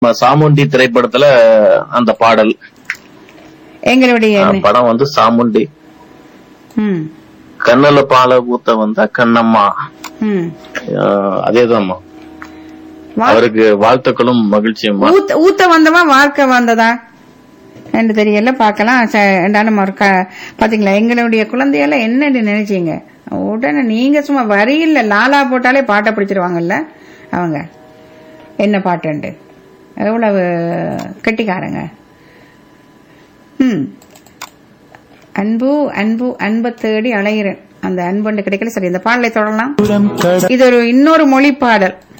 ம- சாமுண்டி திரைப்படத்துல அந்த பாடல் எங்களுடைய அஹ், படம் வந்து சாமுண்டி ம் கண்ணுல பால ஊத்த வந்தா கண்ணம்மா ம் அஹ், அதேதான்மா வா- அவருக்கு வாழ்த்துக்களும் மகிழ்ச்சியும்மா ஊத்த ஊத்த வந்தவா வாழ்க்கை வந்ததா என்று தெரியல பார்க்கலாம் ச- ரெண்டாண்டு மறுக்க பாத்தீங்களா எங்களுடைய குழந்தையெல்லாம் என்னன்னு நினைச்சீங்க உடனே நீங்க சும்மா வரியில்ல லாலா போட்டாலே பாட்டை பிடிச்சிருவாங்கல்ல அவங்க என்ன பாட்டுண்டு எவ்வளவு கெட்டிக்காரங்க ம் அன்பு அன்பு அன்பை தேடி அலைகிறேன் அந்த அன்புண்டு கிடைக்கல சரி இந்த பாடலை தொடரலாம் இது ஒரு இன்னொரு மொழி பாடல்